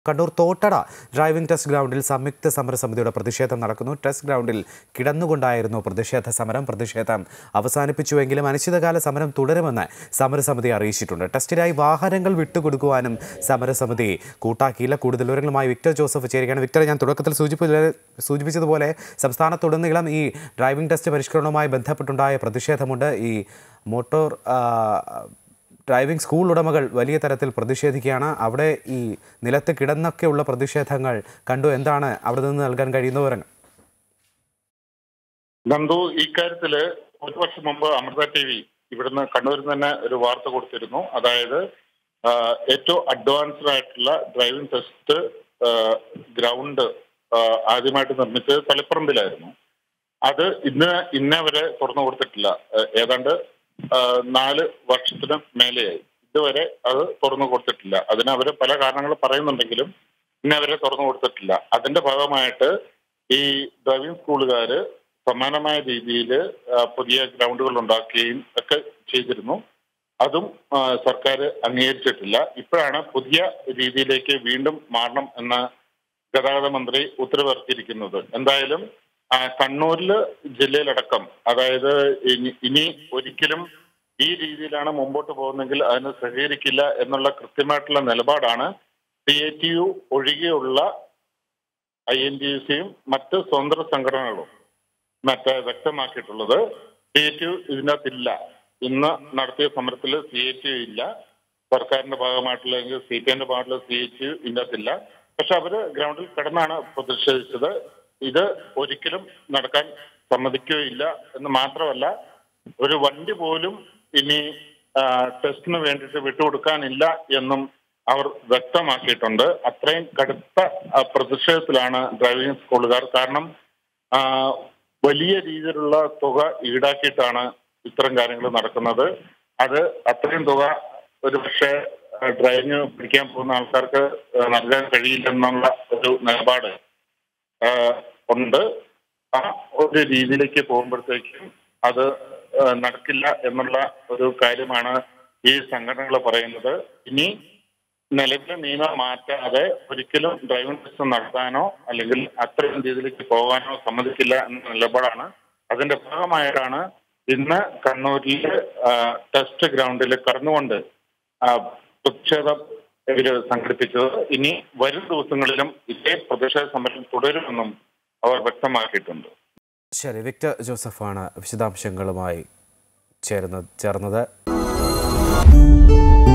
Kannur Thottada driving test ഗ്രൗണ്ടിൽ സംയുക്ത സമരസമിതിയുടെ പ്രതിഷേധം നടക്കുന്നു ടെസ്റ്റ് ഗ്രൗണ്ടിൽ കിടന്നുകൊണ്ടായിരുന്നു പ്രതിഷേധ സമരം പ്രതിഷേധം അവസാനിപ്പിച്ചുവെങ്കിലും അനിശ്ചിതകാല സമരം തുടരുമെന്ന് സമരസമിതി അറിയിച്ചിട്ടുണ്ട് ടെസ്റ്റിനായി വാഹനങ്ങൾ വിട്ടുകൊടുക്കുവാനും സമരസമിതി കൂട്ടാക്കിയില്ല കൂടുതൽ വിവരങ്ങളുമായി വിക്ടർ ജോസഫ് ചേരുകയാണ് വിക്ടർ ഞാൻ തുടക്കത്തിൽ സൂചിപ്പി സൂചിപ്പിച്ചതുപോലെ സംസ്ഥാനത്തുടനീളം ഈ ഡ്രൈവിംഗ് ടെസ്റ്റ് പരിഷ്കരണവുമായി ബന്ധപ്പെട്ടുണ്ടായ പ്രതിഷേധമുണ്ട് ഈ മോട്ടോർ ആ, ഡ്രൈവിംഗ് സ്കൂൾ ഉടമകൾ വലിയ തരത്തിൽ പ്രതിഷേധിക്കുകയാണ് അവിടെ ഈ നിലത്ത് കിടന്നൊക്കെയുള്ള പ്രതിഷേധങ്ങൾ കണ്ടു എന്താണ് അവിടെ നിന്ന് നൽകാൻ കഴിയുന്ന വിവരങ്ങൾ നന്ദു ഇക്കാര്യത്തില് ഒരു വർഷം മുമ്പ് അമൃത ടി വി ഇവിടുന്ന് കണ്ണൂരിൽ തന്നെ ഒരു വാർത്ത കൊടുത്തിരുന്നു അതായത് ആ, ഏറ്റവും അഡ്വാൻസ്ഡ് ആയിട്ടുള്ള ഡ്രൈവിംഗ് ടെസ്റ്റ് ഗ്രൗണ്ട് ആദ്യമായിട്ട് നിർമ്മിച്ചത് തളിപ്പറമ്പിലായിരുന്നു അത് ഇന്ന് ഇന്നേ വരെ തുറന്നു കൊടുത്തിട്ടില്ല ആ, ഏതാണ്ട് ആ, നാല് വർഷത്തിന് മേലെയായി ഇതുവരെ അത് തുറന്നു കൊടുത്തിട്ടില്ല അതിന് അവർ പല കാരണങ്ങൾ പറയുന്നുണ്ടെങ്കിലും ഇന്നേ വരെ തുറന്നു കൊടുത്തിട്ടില്ല അതിന്റെ ഭാഗമായിട്ട് ഈ ഡ്രൈവിംഗ് സ്കൂളുകാര് സമാനമായ രീതിയിൽ പുതിയ ഗ്രൗണ്ടുകൾ ഉണ്ടാക്കുകയും ഒക്കെ ചെയ്തിരുന്നു അതും ആ, സർക്കാർ അംഗീകരിച്ചിട്ടില്ല ഇപ്പോഴാണ് പുതിയ രീതിയിലേക്ക് വീണ്ടും മാറണം എന്ന ഗതാഗത മന്ത്രി ഉത്തരവിറക്കിയിരിക്കുന്നത് എന്തായാലും ആ, കണ്ണൂരില് ജില്ലയിലടക്കം അതായത് ഇനി- ഇനി ഒരിക്കലും ഈ രീതിയിലാണ് മുമ്പോട്ട് പോകുന്നെങ്കിൽ അതിന് സഹകരിക്കില്ല എന്നുള്ള കൃത്യമായിട്ടുള്ള നിലപാടാണ് സി ഐ ടി യു ഒഴികെയുള്ള ഐ എൻ ഡി സിയും മറ്റ് സ്വതന്ത്ര സംഘടനകളും മറ്റേ വ്യക്തമാക്കിയിട്ടുള്ളത് സി ഐ ടി യു ഇതിനകത്തില്ല ഇന്ന് നടത്തിയ സമരത്തിൽ സി ഐ ടി യു ഇല്ല സർക്കാരിന്റെ ഭാഗമായിട്ടുള്ള സി പി എന്റെ ഭാഗമായിട്ടുള്ള സി ഐ ടി യു ഇതിനകത്തില്ല പക്ഷെ അവര് ഗ്രൗണ്ടിൽ കിടന്നാണ് പ്രതിഷേധിച്ചത് ഇത് ഒരിക്കലും നടക്കാൻ സമ്മതിക്കുകയില്ല എന്ന് മാത്രമല്ല ഒരു വണ്ടി പോലും ഇനി ആ, ടെസ്റ്റിന് വേണ്ടിയിട്ട് വിട്ടുകൊടുക്കാനില്ല എന്നും അവർ വ്യക്തമാക്കിയിട്ടുണ്ട് അത്രയും കടുത്ത ആ, പ്രതിഷേധത്തിലാണ് ഡ്രൈവിംഗ് സ്കൂളുകാർ കാരണം ആ, വലിയ രീതിയിലുള്ള തുക ഈടാക്കിയിട്ടാണ് ഇത്തരം കാര്യങ്ങൾ നടക്കുന്നത് അത് അത്രയും തുക ഒരു പക്ഷേ ഡ്രൈവിംഗ് പഠിക്കാൻ പോകുന്ന ആൾക്കാർക്ക് ആ, നൽകാൻ കഴിയില്ലെന്നുള്ള ഒരു നിലപാട് ആ, ഉണ്ട് ആ ഒരു രീതിയിലേക്ക് പോകുമ്പോഴത്തേക്കും അത് ആ, നടക്കില്ല എന്നുള്ള ഒരു കാര്യമാണ് ഈ സംഘടനകൾ പറയുന്നത് ഇനി നിലവിലെ നിയമം മാറ്റാതെ ഒരിക്കലും ഡ്രൈവിംഗ് ടെസ്റ്റ് നടത്താനോ അല്ലെങ്കിൽ അത്തരം രീതിയിലേക്ക് പോകാനോ സമ്മതിക്കില്ല എന്ന നിലപാടാണ് അതിന്റെ ഭാഗമായിട്ടാണ് ഇന്ന് കണ്ണൂരിലെ ആ, ടെസ്റ്റ് ഗ്രൗണ്ടിൽ കടന്നുകൊണ്ട് ആ, പ്രതിഷേധം ഇവര് സംഘടിപ്പിച്ചത് ഇനി വരും ദിവസങ്ങളിലും ഇതേ പ്രതിഷേധ സമരം തുടരുമെന്നും അവർ വ്യക്തമാക്കിയിട്ടുണ്ട് ശരി വിക്ടർ ജോസഫാണ് വിശദാംശങ്ങളുമായി ചേർന്നത് ചേർന്നത്